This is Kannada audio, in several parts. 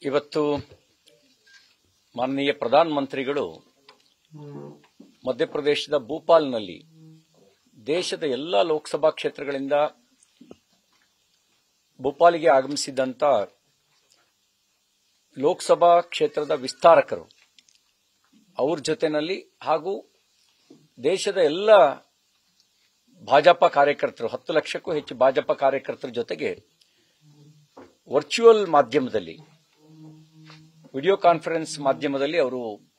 ಇವತ್ತು ಮಾನನೀಯ ಪ್ರಧಾನ ಮಂತ್ರಿಗಳು ಮಧ್ಯಪ್ರದೇಶದ ಭೂಪಾಲ್ನಲ್ಲಿ ದೇಶದ ಎಲ್ಲ ಲೋಕಸಭಾ ಕ್ಷೇತ್ರಗಳಿಂದ ಭೋಪಾಲಿಗೆ ಆಗಮಿಸಿದಂತ ಲೋಕಸಭಾ ಕ್ಷೇತ್ರದ ವಿಸ್ತಾರಕರು ಅವ್ರ ಜೊತೆನಲ್ಲಿ ಹಾಗೂ ದೇಶದ ಎಲ್ಲ ಭಾಜಪ ಕಾರ್ಯಕರ್ತರು ಹತ್ತು ಲಕ್ಷಕ್ಕೂ ಹೆಚ್ಚು ಭಾಜಪ ಕಾರ್ಯಕರ್ತರ ಜೊತೆಗೆ ವರ್ಚುವಲ್ ಮಾಧ್ಯಮದಲ್ಲಿ ವಿಡಿಯೋ ಕಾನ್ಫರೆನ್ಸ್ ಮಾಧ್ಯಮದಲ್ಲಿ ಅವರು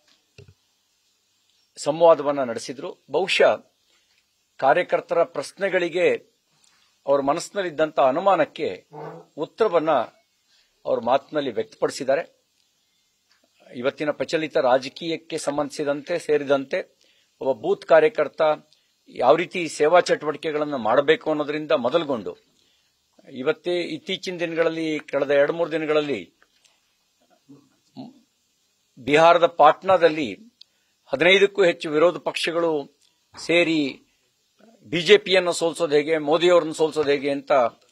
ಸಂವಾದವನ್ನು ನಡೆಸಿದ್ರು ಬಹುಶಃ ಕಾರ್ಯಕರ್ತರ ಪ್ರಶ್ನೆಗಳಿಗೆ ಅವರ ಮನಸ್ಸಿನಲ್ಲಿದ್ದಂಥ ಅನುಮಾನಕ್ಕೆ ಉತ್ತರವನ್ನ ಅವ್ರ ಮಾತಿನಲ್ಲಿ ವ್ಯಕ್ತಪಡಿಸಿದ್ದಾರೆ ಇವತ್ತಿನ ಪ್ರಚಲಿತ ರಾಜಕೀಯಕ್ಕೆ ಸಂಬಂಧಿಸಿದಂತೆ ಸೇರಿದಂತೆ ಒಬ್ಬ ಬೂತ್ ಕಾರ್ಯಕರ್ತ ಯಾವ ರೀತಿ ಸೇವಾ ಚಟುವಟಿಕೆಗಳನ್ನು ಮಾಡಬೇಕು ಅನ್ನೋದರಿಂದ ಮೊದಲುಗೊಂಡು ಇವತ್ತೇ ಇತ್ತೀಚಿನ ದಿನಗಳಲ್ಲಿ ಕಳೆದ ಎರಡು ಮೂರು ದಿನಗಳಲ್ಲಿ ಬಿಹಾರದ ಪಾಟ್ನಾದಲ್ಲಿ ಹದಿನೈದಕ್ಕೂ ಹೆಚ್ಚು ವಿರೋಧ ಪಕ್ಷಗಳು ಸೇರಿ ಬಿಜೆಪಿಯನ್ನು ಸೋಲಿಸೋದು ಹೇಗೆ ಮೋದಿಯವರನ್ನು ಸೋಲಿಸೋದು ಹೇಗೆ ಅಂತ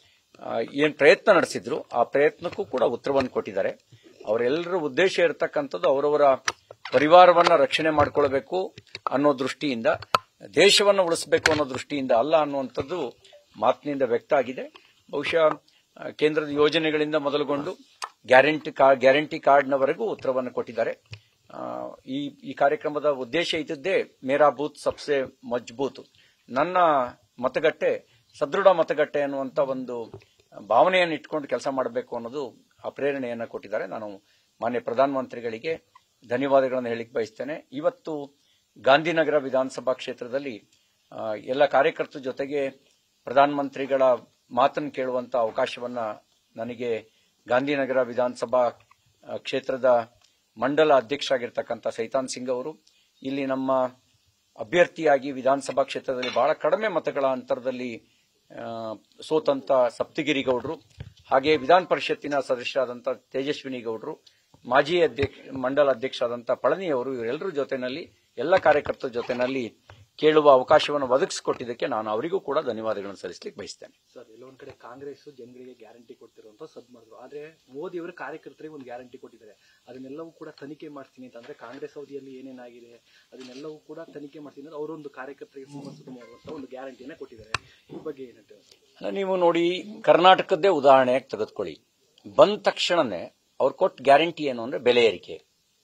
ಏನು ಪ್ರಯತ್ನ ನಡೆಸಿದ್ರು ಆ ಪ್ರಯತ್ನಕ್ಕೂ ಕೂಡ ಉತ್ತರವನ್ನು ಕೊಟ್ಟಿದ್ದಾರೆ ಅವರೆಲ್ಲರ ಉದ್ದೇಶ ಇರತಕ್ಕಂಥದ್ದು ಅವರವರ ಪರಿವಾರವನ್ನ ರಕ್ಷಣೆ ಮಾಡಿಕೊಳ್ಬೇಕು ಅನ್ನೋ ದೃಷ್ಟಿಯಿಂದ ದೇಶವನ್ನು ಉಳಿಸಬೇಕು ಅನ್ನೋ ದೃಷ್ಟಿಯಿಂದ ಅಲ್ಲ ಅನ್ನುವಂಥದ್ದು ಮಾತಿನಿಂದ ವ್ಯಕ್ತ ಆಗಿದೆ ಬಹುಶಃ ಆ, ಕೇಂದ್ರದ ಯೋಜನೆಗಳಿಂದ ಮೊದಲುಗೊಂಡು ಗ್ಯಾರಂಟಿ ಕಾರ್ಡ್ ಗ್ಯಾರಂಟಿ ಕಾರ್ಡ್ನವರೆಗೂ ಉತ್ತರವನ್ನು ಕೊಟ್ಟಿದ್ದಾರೆ ಆ, ಈ ಈ ಕಾರ್ಯಕ್ರಮದ ಉದ್ದೇಶ ಇದ್ದದ್ದೇ ಮೇರಾ ಬೂತ್ ಸಬ್ಸೆ ಮಜ್ಬೂತ್ ನನ್ನ ಮತಗಟ್ಟೆ ಸದೃಢ ಮತಗಟ್ಟೆ ಅನ್ನುವಂತ ಒಂದು ಭಾವನೆಯನ್ನು ಇಟ್ಕೊಂಡು ಕೆಲಸ ಮಾಡಬೇಕು ಅನ್ನೋದು ಆ ಪ್ರೇರಣೆಯನ್ನು ಕೊಟ್ಟಿದ್ದಾರೆ ನಾನು ಮಾನ್ಯ ಪ್ರಧಾನಮಂತ್ರಿಗಳಿಗೆ ಧನ್ಯವಾದಗಳನ್ನು ಹೇಳಿಕ್ ಬಯಸ್ತೇನೆ ಇವತ್ತು ಗಾಂಧಿನಗರ ವಿಧಾನಸಭಾ ಕ್ಷೇತ್ರದಲ್ಲಿ ಆ, ಎಲ್ಲ ಕಾರ್ಯಕರ್ತರ ಜೊತೆಗೆ ಪ್ರಧಾನಮಂತ್ರಿಗಳ ಮಾತನ್ನು ಕೇಳುವಂತ ಅವಕಾಶವನ್ನ ನನಗೆ ಗಾಂಧಿನಗರ ವಿಧಾನಸಭಾ ಆ, ಕ್ಷೇತ್ರದ ಮಂಡಲ ಅಧ್ಯಕ್ಷ ಆಗಿರ್ತಕ್ಕಂಥ ಸೈತಾನ್ ಸಿಂಗ್ ಅವರು ಇಲ್ಲಿ ನಮ್ಮ ಅಭ್ಯರ್ಥಿಯಾಗಿ ವಿಧಾನಸಭಾ ಕ್ಷೇತ್ರದಲ್ಲಿ ಬಹಳ ಕಡಿಮೆ ಮತಗಳ ಅಂತರದಲ್ಲಿ ಆ, ಸೋತಂತ ಸಪ್ತಗಿರಿ ಗೌಡ್ರು ಹಾಗೆ ವಿಧಾನ ಪರಿಷತ್ತಿನ ಸದಸ್ಯರಾದಂಥ ತೇಜಸ್ವಿನಿ ಗೌಡ್ರು ಮಾಜಿ ಅಧ್ಯಕ್ಷ ಮಂಡಲ ಅಧ್ಯಕ್ಷರಾದಂಥ ಪಳನಿ ಅವರು ಇವರೆಲ್ಲರ ಜೊತೆನಲ್ಲಿ ಎಲ್ಲ ಕಾರ್ಯಕರ್ತರ ಜೊತೆನಲ್ಲಿ ಕೇಳುವ ಅವಕಾಶವನ್ನು ಒದಗಿಸಿಕೊಟ್ಟಿದ್ದಕ್ಕೆ ನಾನು ಅವರಿಗೂ ಕೂಡ ಧನ್ಯವಾದಗಳನ್ನು ಸಲ್ಲಿಸಲಿಕ್ಕೆ ಬಯಸ್ತೇನೆ ಸರ್ ಎಲ್ಲೊಂದ್ ಕಡೆ ಕಾಂಗ್ರೆಸ್ ಜನಗಳಿಗೆ ಗ್ಯಾರಂಟಿ ಕೊಡ್ತಿರುವಂತ ಸದ್ ಮಾಡಿದ್ರು ಆದ್ರೆ ಮೋದಿ ಅವರು ಕಾರ್ಯಕರ್ತರಿಗೆ ಒಂದು ಗ್ಯಾರಂಟಿ ಕೊಟ್ಟಿದ್ದಾರೆ ಅದನ್ನೆಲ್ಲವೂ ಕೂಡ ತನಿಖೆ ಮಾಡ್ತೀನಿ ಅಂತ ಅಂದ್ರೆ ಕಾಂಗ್ರೆಸ್ ಅವಧಿಯಲ್ಲಿ ಏನೇನಾಗಿದೆ ಅದನ್ನೆಲ್ಲವೂ ಕೂಡ ತನಿಖೆ ಮಾಡ್ತೀನಿ ಅಂತ ಅವರೊಂದು ಕಾರ್ಯಕರ್ತರಿಗೆ ಸಮಸ್ಯೆ ಮಾಡುವಂತ ಒಂದು ಗ್ಯಾರಂಟಿನ ಕೊಟ್ಟಿದ್ದಾರೆ ಈ ಬಗ್ಗೆ ಏನಂತ ಅಲ್ಲ, ನೀವು ನೋಡಿ ಕರ್ನಾಟಕದ್ದೇ ಉದಾಹರಣೆಯಾಗಿ ತೆಗೆದುಕೊಳ್ಳಿ ಬಂದ ತಕ್ಷಣನೇ ಅವ್ರು ಕೊಟ್ಟ ಗ್ಯಾರಂಟಿ ಏನು ಅಂದ್ರೆ ಬೆಲೆ ಏರಿಕೆ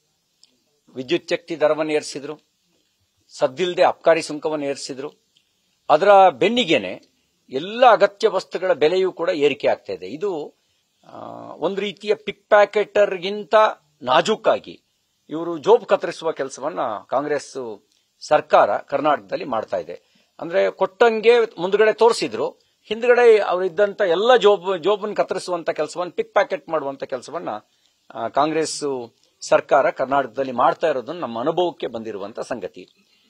ವಿದ್ಯುತ್ ಶಕ್ತಿ ದರವನ್ನು ಏರಿಸಿದ್ರು ಸದ್ದಿಲ್ಲದೆ ಅಬ್ಕಾರಿ ಸುಂಕವನ್ನು ಏರಿಸಿದ್ರು ಅದರ ಬೆನ್ನಿಗೆನೆ ಎಲ್ಲ ಅಗತ್ಯ ವಸ್ತುಗಳ ಬೆಲೆಯೂ ಕೂಡ ಏರಿಕೆ ಆಗ್ತಾ ಇದೆ ಇದು ಆ, ಒಂದು ರೀತಿಯ ಪಿಕ್ ಪ್ಯಾಕೆಟರ್ಗಿಂತ ನಾಜೂಕಾಗಿ ಇವರು ಜೋಬ್ ಕತ್ತರಿಸುವ ಕೆಲಸವನ್ನ ಕಾಂಗ್ರೆಸ್ ಸರ್ಕಾರ ಕರ್ನಾಟಕದಲ್ಲಿ ಮಾಡ್ತಾ ಇದೆ ಅಂದ್ರೆ ಕೊಟ್ಟಂಗೆ ಮುಂದ್ಗಡೆ ತೋರಿಸಿದ್ರು ಹಿಂದ್ಗಡೆ ಅವರಿದ್ದಂತ ಎಲ್ಲ ಜೋಬ್ ಜೋಬನ್ ಕತ್ತರಿಸುವಂತ ಕೆಲಸವನ್ನ ಪಿಕ್ ಪ್ಯಾಕೆಟ್ ಮಾಡುವಂತ ಕೆಲಸವನ್ನ ಆ, ಕಾಂಗ್ರೆಸ್ ಸರ್ಕಾರ ಕರ್ನಾಟಕದಲ್ಲಿ ಮಾಡ್ತಾ ಇರೋದನ್ನು ನಮ್ಮ ಅನುಭವಕ್ಕೆ ಬಂದಿರುವಂತ ಸಂಗತಿ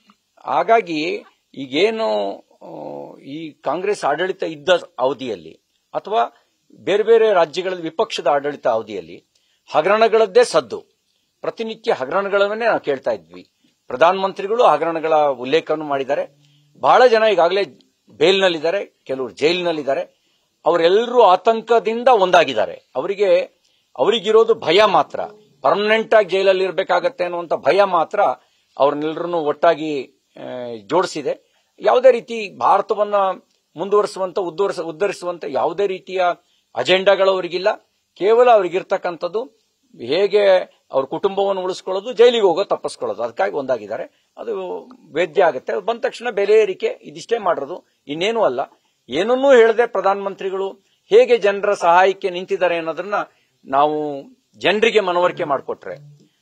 ಹಾಗಾಗಿ ಈಗೇನು ಆ, ಈ ಕಾಂಗ್ರೆಸ್ ಆಡಳಿತ ಇದ್ದ ಅವಧಿಯಲ್ಲಿ ಅಥವಾ ಬೇರೆ ಬೇರೆ ರಾಜ್ಯಗಳಲ್ಲಿ ವಿಪಕ್ಷದ ಆಡಳಿತ ಅವಧಿಯಲ್ಲಿ ಹಗರಣಗಳದ್ದೇ ಸದ್ದು ಪ್ರತಿನಿತ್ಯ ಹಗರಣಗಳನ್ನೇ ನಾವು ಕೇಳ್ತಾ ಇದ್ವಿ ಪ್ರಧಾನಮಂತ್ರಿಗಳು ಹಗರಣಗಳ ಉಲ್ಲೇಖವನ್ನು ಮಾಡಿದ್ದಾರೆ ಬಹಳ ಜನ ಈಗಾಗಲೇ ಬೇಲ್ನಲ್ಲಿದ್ದಾರೆ ಕೆಲವರು ಜೈಲಿನಲ್ಲಿದ್ದಾರೆ ಅವರೆಲ್ಲರೂ ಆತಂಕದಿಂದ ಒಂದಾಗಿದ್ದಾರೆ ಅವರಿಗೆ ಅವರಿಗಿರೋದು ಭಯ ಮಾತ್ರ ಪರ್ಮನೆಂಟ್ ಆಗಿ ಜೈಲಲ್ಲಿ ಇರಬೇಕಾಗತ್ತೆ ಅನ್ನುವಂಥ ಭಯ ಮಾತ್ರ ಅವ್ರನ್ನೆಲ್ಲರನ್ನು ಒಟ್ಟಾಗಿ ಆ, ಜೋಡಿಸಿದೆ ಯಾವುದೇ ರೀತಿ ಭಾರತವನ್ನ ಮುಂದುವರಿಸುವಂತ ಉದ್ಧರಿಸ ಉದ್ಧರಿಸುವಂತ ಯಾವುದೇ ರೀತಿಯ ಅಜೆಂಡಾಗಳು ಅವರಿಗಿಲ್ಲ ಕೇವಲ ಅವರಿಗಿರ್ತಕ್ಕಂಥದ್ದು ಹೇಗೆ ಅವ್ರ ಕುಟುಂಬವನ್ನು ಉಳಿಸ್ಕೊಳ್ಳೋದು ಜೈಲಿಗೆ ಹೋಗೋ ತಪ್ಪಿಸ್ಕೊಳ್ಳೋದು ಅದಕ್ಕಾಗಿ ಒಂದಾಗಿದ್ದಾರೆ ಅದು ವೇದ್ಯ ಆಗುತ್ತೆ ಅದು ಬಂದ ತಕ್ಷಣ ಬೆಲೆ ಏರಿಕೆ ಇದಿಷ್ಟೇ ಮಾಡಿರೋದು ಇನ್ನೇನೂ ಅಲ್ಲ ಏನನ್ನೂ ಹೇಳದೆ ಪ್ರಧಾನಮಂತ್ರಿಗಳು ಹೇಗೆ ಜನರ ಸಹಾಯಕ್ಕೆ ನಿಂತಿದ್ದಾರೆ ಅನ್ನೋದನ್ನ ನಾವು ಜನರಿಗೆ ಮನವರಿಕೆ ಮಾಡಿಕೊಟ್ರೆ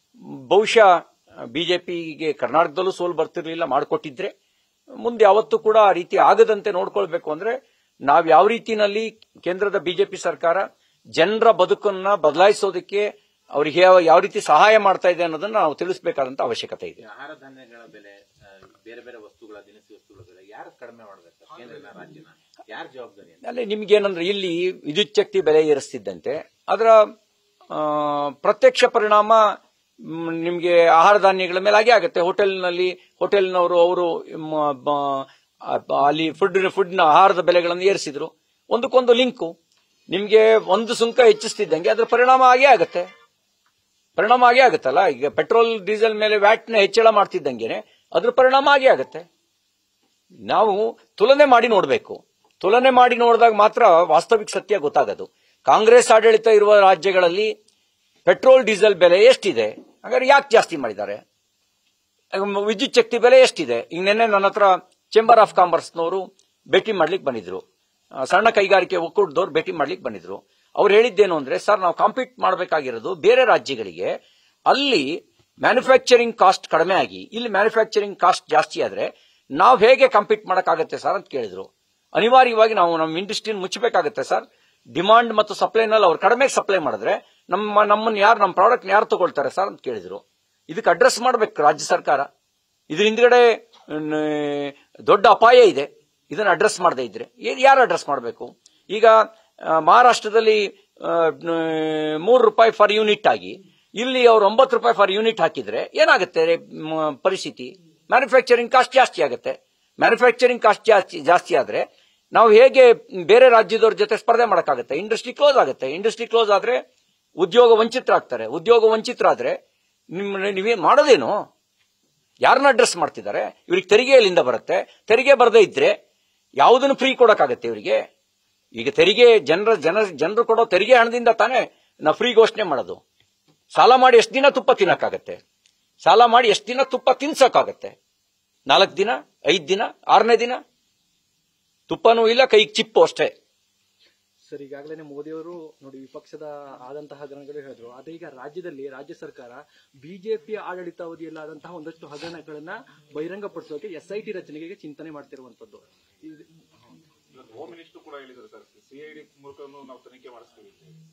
ಬಹುಶಃ ಬಿಜೆಪಿಗೆ ಕರ್ನಾಟಕದಲ್ಲೂ ಸೋಲು ಬರ್ತಿರ್ಲಿಲ್ಲ ಮಾಡಿಕೊಟ್ಟಿದ್ರೆ ಮುಂದೆ ಯಾವತ್ತೂ ಕೂಡ ಆ ರೀತಿ ಆಗದಂತೆ ನೋಡ್ಕೊಳ್ಬೇಕು ಅಂದ್ರೆ ನಾವ್ ಯಾವ ರೀತಿನಲ್ಲಿ ಕೇಂದ್ರದ ಬಿಜೆಪಿ ಸರ್ಕಾರ ಜನರ ಬದುಕನ್ನ ಬದಲಾಯಿಸೋದಕ್ಕೆ ಅವರಿಗೆ ಯಾವ ಯಾವ ರೀತಿ ಸಹಾಯ ಮಾಡ್ತಾ ಇದೆ ಅನ್ನೋದನ್ನ ನಾವು ತಿಳಿಸಬೇಕಾದಂತ ಅವಶ್ಯಕತೆ ಇದೆ ಆಹಾರ ಧಾನ್ಯಗಳ ಬೆಲೆ ಆ, ಬೇರೆ ಬೇರೆ ವಸ್ತುಗಳ ದಿನಸಿ ವಸ್ತುಗಳ ಬೆಲೆ ಯಾರು ಕಡಿಮೆ ಮಾಡ್ಬೇಕು ಕೇಂದ್ರನ ರಾಜ್ಯನ ಯಾರ ಜವಾಬ್ದಾರಿ ಅಂತ ಅಲ್ಲಿ ನಿಮ್ಗೇನಂದ್ರೆ ಇಲ್ಲಿ ವಿದ್ಯುತ್ ಶಕ್ತಿ ಬೆಲೆ ಏರಿಸ್ತಿದ್ದಂತೆ ಅದರ ಆ, ಪ್ರತ್ಯಕ್ಷ ಪರಿಣಾಮ ಮ್, ನಿಮ್ಗೆ ಆಹಾರ ಧಾನ್ಯಗಳ ಮೇಲೆ ಹಾಗೆ ಆಗುತ್ತೆ ಹೋಟೆಲ್ನಲ್ಲಿ ಹೋಟೆಲ್ನವರು ಅವರು ಮ್, ಬ- ಆ- ಅಲ್ಲಿ ಫುಡ್ ಫುಡ್ನ ಆಹಾರದ ಬೆಲೆಗಳನ್ನು ಏರಿಸಿದ್ರು ಒಂದಕ್ಕೊಂದು ಲಿಂಕು ನಿಮ್ಗೆ ಒಂದು ಸುಂಕ ಹೆಚ್ಚಿಸ್ತಿದ್ದಂಗೆ ಅದರ ಪರಿಣಾಮ ಆಗೇ ಆಗುತ್ತೆ ಪರಿಣಾಮ ಆಗೇ ಆಗುತ್ತಲ್ಲ ಈಗ ಪೆಟ್ರೋಲ್ ಡೀಸೆಲ್ ಮೇಲೆ ವ್ಯಾಟ್ನ ಹೆಚ್ಚಳ ಮಾಡ್ತಿದ್ದಂಗೆನೆ ಅದ್ರ ಪರಿಣಾಮ ಆಗೇ ಆಗುತ್ತೆ ನಾವು ತುಲನೆ ಮಾಡಿ ನೋಡಬೇಕು ತುಲನೆ ಮಾಡಿ ನೋಡಿದಾಗ ಮಾತ್ರ ವಾಸ್ತವಿಕ ಸತ್ಯ ಗೊತ್ತಾಗೋದು ಕಾಂಗ್ರೆಸ್ ಆಡಳಿತ ಇರುವ ರಾಜ್ಯಗಳಲ್ಲಿ ಪೆಟ್ರೋಲ್ ಡೀಸೆಲ್ ಬೆಲೆ ಎಷ್ಟಿದೆ ಹಾಗಾದ್ರೆ ಯಾಕೆ ಜಾಸ್ತಿ ಮಾಡಿದ್ದಾರೆ ಅಹ್, ವಿದ್ಯುತ್ ಶಕ್ತಿ ಬೆಲೆ ಎಷ್ಟಿದೆ ಈಗ ನಿನ್ನೆ ನನ್ನ ಹತ್ರ ಚೇಂಬರ್ ಆಫ್ ಕಾಮರ್ಸ್ನವರು ಭೇಟಿ ಮಾಡ್ಲಿಕ್ಕೆ ಬಂದಿದ್ರು ಆ, ಸಣ್ಣ ಕೈಗಾರಿಕೆ ಒಕ್ಕೂಟದವ್ರು ಭೇಟಿ ಮಾಡ್ಲಿಕ್ಕೆ ಬಂದಿದ್ರು ಅವ್ರು ಹೇಳಿದ್ದೇನು ಅಂದ್ರೆ ಸರ್ ನಾವು ಕಾಂಪೀಟ್ ಮಾಡಬೇಕಾಗಿರೋದು ಬೇರೆ ರಾಜ್ಯಗಳಿಗೆ ಅಲ್ಲಿ ಮ್ಯಾನುಫ್ಯಾಕ್ಚರಿಂಗ್ ಕಾಸ್ಟ್ ಕಡಿಮೆ ಆಗಿ ಇಲ್ಲಿ ಮ್ಯಾನುಫ್ಯಾಕ್ಚರಿಂಗ್ ಕಾಸ್ಟ್ ಜಾಸ್ತಿ ಆದ್ರೆ ನಾವು ಹೇಗೆ ಕಾಂಪೀಟ್ ಮಾಡಕ್ಕಾಗತ್ತೆ ಸರ್ ಅಂತ ಕೇಳಿದ್ರು ಅನಿವಾರ್ಯವಾಗಿ ನಾವು ನಮ್ಮ ಇಂಡಸ್ಟ್ರಿನ ಮುಚ್ಚಬೇಕಾಗತ್ತೆ ಸರ್ ಡಿಮಾಂಡ್ ಮತ್ತು ಸಪ್ಲೈನಲ್ಲಿ ಅವ್ರು ಕಡಿಮೆ ಸಪ್ಲೈ ಮಾಡಿದ್ರೆ ನಮ್ಮ ನಮ್ಮನ್ನ ಯಾರು ನಮ್ಮ ಪ್ರಾಡಕ್ಟ್ ಯಾರು ತಗೊಳ್ತಾರೆ ಸರ್ ಅಂತ ಕೇಳಿದ್ರು ಇದಕ್ಕೆ ಅಡ್ರೆಸ್ ಮಾಡಬೇಕು ರಾಜ್ಯ ಸರ್ಕಾರ ಇದ್ರ ಹಿಂದ್ಗಡೆ ನ್- ದೊಡ್ಡ ಅಪಾಯ ಇದೆ ಇದನ್ನ ಅಡ್ರೆಸ್ ಮಾಡದೇ ಇದ್ರೆ ಏನ್- ಯಾರು ಅಡ್ರೆಸ್ ಮಾಡಬೇಕು ಈಗ ಆ, ಮಹಾರಾಷ್ಟ್ರದಲ್ಲಿ ಆ, ನ್- ಮೂರು ರೂಪಾಯಿ ಫರ್ ಯೂನಿಟ್ ಆಗಿ ಇಲ್ಲಿ ಅವ್ರು ಒಂಬತ್ತು ರೂಪಾಯಿ ಫರ್ ಯೂನಿಟ್ ಹಾಕಿದ್ರೆ ಏನಾಗುತ್ತೆ ಮ್, ಪರಿಸ್ಥಿತಿ ಮ್ಯಾನುಫ್ಯಾಕ್ಚರಿಂಗ್ ಕಾಸ್ಟ್ ಜಾಸ್ತಿ ಆಗುತ್ತೆ ಮ್ಯಾನುಫ್ಯಾಕ್ಚರಿಂಗ್ ಕಾಸ್ಟ್ ಜಾಸ್ತಿ ಜಾಸ್ತಿ ಆದ್ರೆ ನಾವು ಹೇಗೆ ಬೇರೆ ರಾಜ್ಯದವ್ರ ಜೊತೆ ಸ್ಪರ್ಧೆ ಮಾಡಕ್ಕಾಗತ್ತೆ ಇಂಡಸ್ಟ್ರಿ ಕ್ಲೋಸ್ ಆಗುತ್ತೆ ಇಂಡಸ್ಟ್ರಿ ಕ್ಲೋಸ್ ಆದ್ರೆ ಉದ್ಯೋಗ ವಂಚಿತರಾಗ್ತಾರೆ ಉದ್ಯೋಗ ವಂಚಿತರಾದ್ರೆ ನಿಮ್ಮ ನೀವೇ ಮಾಡೋದೇನು ಯಾರನ್ನ ಅಡ್ರೆಸ್ ಮಾಡ್ತಿದ್ದಾರೆ ಇವ್ರಿಗೆ ತೆರಿಗೆ ಎಲ್ಲಿಂದ ಬರುತ್ತೆ ತೆರಿಗೆ ಬರದೇ ಇದ್ರೆ ಯಾವುದನ್ನು ಫ್ರೀ ಕೊಡಕ್ಕಾಗತ್ತೆ ಇವರಿಗೆ ಈಗ ತೆರಿಗೆ ಜನರ ಜನ ಜನರು ಕೊಡೋ ತೆರಿಗೆ ಹಣದಿಂದ ತಾನೇ ನಾವು ಫ್ರೀ ಘೋಷಣೆ ಮಾಡೋದು ಸಾಲ ಮಾಡಿ ಎಷ್ಟು ದಿನ ತುಪ್ಪ ತಿನ್ನಕ್ಕಾಗತ್ತೆ ಸಾಲ ಮಾಡಿ ಎಷ್ಟು ದಿನ ತುಪ್ಪ ತಿನ್ಸಕ್ಕಾಗತ್ತೆ ನಾಲ್ಕು ದಿನ ಐದು ದಿನ ಆರನೇ ದಿನ ತುಪ್ಪನೂ ಇಲ್ಲ ಕೈಗೆ ಚಿಪ್ಪು ಅಷ್ಟೇ ಸರ್ ಈಗಾಗಲೇ ಮೋದಿಯವರು ನೋಡಿ ವಿಪಕ್ಷದ ಆದಂತಹ ಜನಗಳು ಹೇಳಿದ್ರು ಅದೇ ಈಗ ರಾಜ್ಯದಲ್ಲಿ ರಾಜ್ಯ ಸರ್ಕಾರ ಬಿಜೆಪಿಯ ಆಡಳಿತಾವಧಿಯಲ್ಲಿ ಆದಂತಹ ಒಂದಷ್ಟು ಹಗರಣಗಳನ್ನ ಬಹಿರಂಗಪಡಿಸೋಕೆ ಎಸ್ಐಟಿ ರಚನೆಗೆ ಚಿಂತನೆ ಮಾಡ್ತಿರುವಂತದ್ದು ಇದು- ಹೋಮ್ ಮಿನಿಸ್ಟರ್ ಕೂಡ ಹೇಳಿದ್ದಾರೆ ಸರ್ ಸಿಐಡಿ ಮೂಲಕನೂ ನಾವು ತನಿಖೆ ಮಾಡಿಸ್ತೀವಿ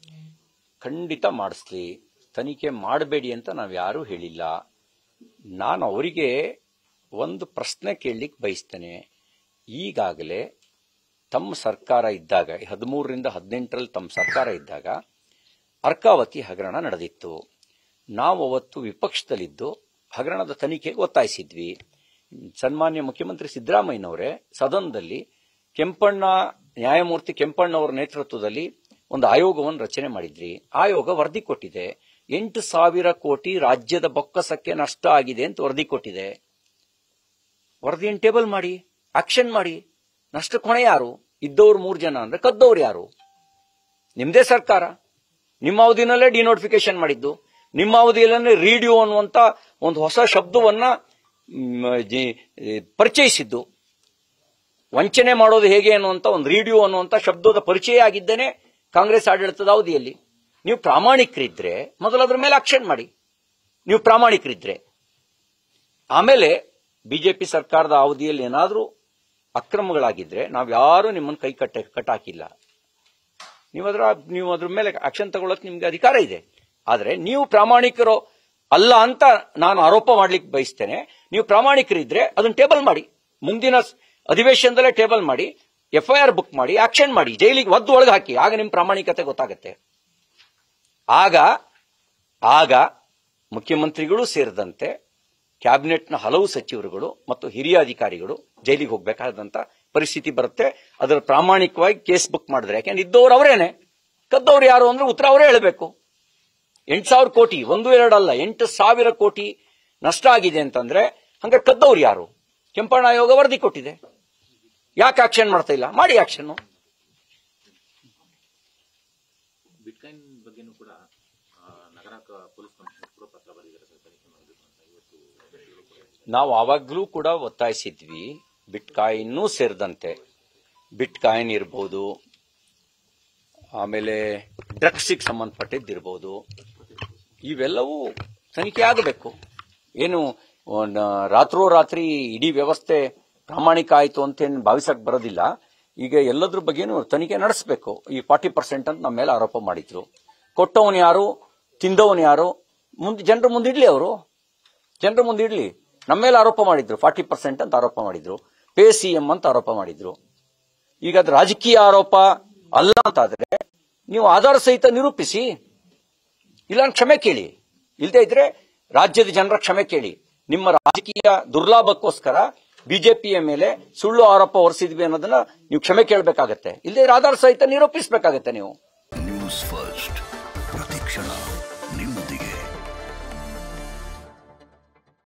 ಖಂಡಿತ ಮಾಡಿಸ್ಲಿ ತನಿಖೆ ಮಾಡಬೇಡಿ ಅಂತ ನಾವು ಯಾರೂ ಹೇಳಿಲ್ಲ ನಾನು ಅವರಿಗೆ ಒಂದು ಪ್ರಶ್ನೆ ಕೇಳಲಿಕ್ಕೆ ಬಯಸ್ತೇನೆ ಈಗಾಗಲೇ ತಮ್ಮ ಸರ್ಕಾರ ಇದ್ದಾಗ ಹದಿಮೂರರಿಂದ ಹದಿನೆಂಟರಲ್ಲಿ ತಮ್ಮ ಸರ್ಕಾರ ಇದ್ದಾಗ ಅರ್ಕಾವತಿ ಹಗರಣ ನಡೆದಿತ್ತು ನಾವು ಅವತ್ತು ವಿಪಕ್ಷದಲ್ಲಿದ್ದು ಹಗರಣದ ತನಿಖೆಗೆ ಒತ್ತಾಯಿಸಿದ್ವಿ ಸನ್ಮಾನ್ಯ ಮುಖ್ಯಮಂತ್ರಿ ಸಿದ್ದರಾಮಯ್ಯನವರೇ ಸದನದಲ್ಲಿ ಕೆಂಪಣ್ಣ ನ್ಯಾಯಮೂರ್ತಿ ಕೆಂಪಣ್ಣವರ ನೇತೃತ್ವದಲ್ಲಿ ಒಂದು ಆಯೋಗವನ್ನು ರಚನೆ ಮಾಡಿದ್ರಿ ಆಯೋಗ ವರದಿ ಕೊಟ್ಟಿದೆ ಎಂಟು ಸಾವಿರ ಕೋಟಿ ರಾಜ್ಯದ ಬೊಕ್ಕಸಕ್ಕೆ ನಷ್ಟ ಆಗಿದೆ ಅಂತ ವರದಿ ಕೊಟ್ಟಿದೆ ವರದಿಯನ್ನು ಟೇಬಲ್ ಮಾಡಿ ಆಕ್ಷನ್ ಮಾಡಿ ನಷ್ಟ ಹೊಣೆ ಯಾರು ಇದ್ದವ್ರು ಮೂರು ಜನ ಅಂದ್ರೆ ಕದ್ದವ್ರು ಯಾರು ನಿಮ್ದೇ ಸರ್ಕಾರ ನಿಮ್ಮ ಅವಧಿನಲ್ಲೇ ಡಿನೋಟಿಫಿಕೇಶನ್ ಮಾಡಿದ್ದು ನಿಮ್ಮ ಅವಧಿಯಲ್ಲೇ ರೇಡಿಯೋ ಅನ್ನುವಂತ ಒಂದು ಹೊಸ ಶಬ್ದವನ್ನ ಮ್, ಜಿ- ಪರಿಚಯಿಸಿದ್ದು ವಂಚನೆ ಮಾಡೋದು ಹೇಗೆ ಅನ್ನುವಂತ ಒಂದು ರೇಡಿಯೋ ಅನ್ನುವಂತ ಶಬ್ದದ ಪರಿಚಯ ಆಗಿದ್ದೇನೆ ಕಾಂಗ್ರೆಸ್ ಆಡಳಿತದ ಅವಧಿಯಲ್ಲಿ ನೀವು ಪ್ರಾಮಾಣಿಕರಿದ್ರೆ ಮೊದಲು ಅದ್ರ ಮೇಲೆ ಆಕ್ಷನ್ ಮಾಡಿ ನೀವು ಪ್ರಾಮಾಣಿಕರಿದ್ರೆ ಆಮೇಲೆ ಬಿಜೆಪಿ ಸರ್ಕಾರದ ಅವಧಿಯಲ್ಲಿ ಏನಾದರೂ ಅಕ್ರಮಗಳಾಗಿದ್ರೆ ನಾವು ಯಾರು ನಿಮ್ಮನ್ನು ಕೈ ಕಟ್ಟ ಕಟ್ಟಾಕಿಲ್ಲ ನೀವು ಅದರ ನೀವು ಅದ್ರ ಮೇಲೆ ಆಕ್ಷನ್ ತಗೊಳ್ಳೋಕೆ ನಿಮ್ಗೆ ಅಧಿಕಾರ ಇದೆ ಆದ್ರೆ ನೀವು ಪ್ರಾಮಾಣಿಕರು ಅಲ್ಲ ಅಂತ ನಾನು ಆರೋಪ ಮಾಡ್ಲಿಕ್ಕೆ ಬಯಸ್ತೇನೆ ನೀವು ಪ್ರಾಮಾಣಿಕರಿದ್ರೆ ಅದನ್ನ ಟೇಬಲ್ ಮಾಡಿ ಮುಂದಿನ ಸ್- ಅಧಿವೇಶನದಲ್ಲೇ ಟೇಬಲ್ ಮಾಡಿ ಎಫ್ಐಆರ್ ಬುಕ್ ಮಾಡಿ ಆಕ್ಷನ್ ಮಾಡಿ ಜೈಲಿಗೆ ಒದ್ದು ಒಳಗೆ ಹಾಕಿ ಆಗ ನಿಮ್ ಪ್ರಾಮಾಣಿಕತೆ ಗೊತ್ತಾಗತ್ತೆ ಆಗ ಆಗ ಮುಖ್ಯಮಂತ್ರಿಗಳು ಸೇರಿದಂತೆ ಕ್ಯಾಬಿನೆಟ್ನ ಹಲವು ಸಚಿವರುಗಳು ಮತ್ತು ಹಿರಿಯ ಅಧಿಕಾರಿಗಳು ಜೈಲಿಗೆ ಹೋಗಬೇಕಾದಂತ ಪರಿಸ್ಥಿತಿ ಬರುತ್ತೆ ಅದರ ಪ್ರಾಮಾಣಿಕವಾಗಿ ಕೇಸ್ ಬುಕ್ ಮಾಡಿದ್ರೆ ಯಾಕೆಂದ್ರೆ ಇದ್ದವ್ರು ಅವರೇನೆ ಕದ್ದವ್ರು ಯಾರು ಅಂದ್ರೆ ಉತ್ತರ ಅವರೇ ಹೇಳಬೇಕು ಎಂಟು ಸಾವಿರ ಕೋಟಿ ಒಂದು ಎರಡಲ್ಲ ಎಂಟು ಸಾವಿರ ಕೋಟಿ ನಷ್ಟ ಆಗಿದೆ ಅಂತಂದ್ರೆ ಹಂಗೆ ಕದ್ದವ್ರು ಯಾರು ಕೆಂಪಣ್ಣ ಆಯೋಗ ವರದಿ ಕೊಟ್ಟಿದೆ ಯಾಕೆ ಆಕ್ಷನ್ ಮಾಡ್ತಾ ಇಲ್ಲ ಮಾಡಿ ಆಕ್ಷನ್ ಬಿಟ್ಕಾಯಿನ್ ಬಗ್ಗೆನೂ ಕೂಡ ಆ, ನಗರ ಕ- ಪೊಲೀಸ್ ಕಮಿಷನರ್ ಕೂಡ ಪತ್ರ ಬರೆದಿದ್ದಾರೆ ಸರ್ ತನಿಖೆ ಮಾಡಬೇಕು ಅಂತ ಇವತ್ತು ನಾವು ಆವಾಗ್ಲೂ ಕೂಡ ಒತ್ತಾಯಿಸಿದ್ವಿ ಬಿಟ್ಕಾಯಿನ್ನೂ ಸೇರಿದಂತೆ ಬಿಟ್ಕಾಯಿನ್ ಇರ್ಬೋದು ಆಮೇಲೆ ಡ್ರಗ್ಸಿಗೆ ಸಂಬಂಧಪಟ್ಟಿದ್ದಿರ್ಬೋದು ಇವೆಲ್ಲವೂ ತನಿಖೆ ಆಗಬೇಕು ಏನು ಒಂದ್ ರಾತ್ರೋರಾತ್ರಿ ಇಡೀ ವ್ಯವಸ್ಥೆ ಪ್ರಾಮಾಣಿಕ ಆಯಿತು ಅಂತೇನು ಭಾವಿಸಕ್ ಬರೋದಿಲ್ಲ ಈಗ ಎಲ್ಲದ್ರ ಬಗ್ಗೆನೂ ತನಿಖೆ ನಡೆಸಬೇಕು ಈ ಫಾರ್ಟಿ ಪರ್ಸೆಂಟ್ ಅಂತ ನಮ್ಮ ಮೇಲೆ ಆರೋಪ ಮಾಡಿದ್ರು ಕೊಟ್ಟವನು ಯಾರು ತಿಂದವನು ಯಾರು ಮುಂದೆ ಜನರ ಮುಂದೆ ಇಡ್ಲಿ ಅವರು ಜನರ ಮುಂದೆ ಇಡ್ಲಿ ನಮ್ಮ ಮೇಲೆ ಆರೋಪ ಮಾಡಿದ್ರು ಫಾರ್ಟಿ ಪರ್ಸೆಂಟ್ ಅಂತ ಆರೋಪ ಮಾಡಿದ್ರು ಪೇ ಸಿ ಎಂ ಅಂತ ಆರೋಪ ಮಾಡಿದ್ರು ಈಗ ಅದು ರಾಜಕೀಯ ಆರೋಪ ಅಲ್ಲ ಅಂತಾದ್ರೆ ನೀವು ಆಧಾರ ಸಹಿತ ನಿರೂಪಿಸಿ ಇಲ್ಲ ಕ್ಷಮೆ ಕೇಳಿ ಇಲ್ಲದೆ ಇದ್ರೆ ರಾಜ್ಯದ ಜನರ ಕ್ಷಮೆ ಕೇಳಿ ನಿಮ್ಮ ರಾಜಕೀಯ ದುರ್ಲಾಭಕ್ಕೋಸ್ಕರ ಬಿಜೆಪಿಯ ಮೇಲೆ ಸುಳ್ಳು ಆರೋಪ ಹೊರಿಸಿದ್ವಿ ಅನ್ನೋದನ್ನ ನೀವು ಕ್ಷಮೆ ಕೇಳಬೇಕಾಗತ್ತೆ ಇಲ್ಲದೆ ಇದ್ರೆ ಆಧಾರ ಸಹಿತ ನಿರೂಪಿಸಬೇಕಾಗತ್ತೆ ನೀವು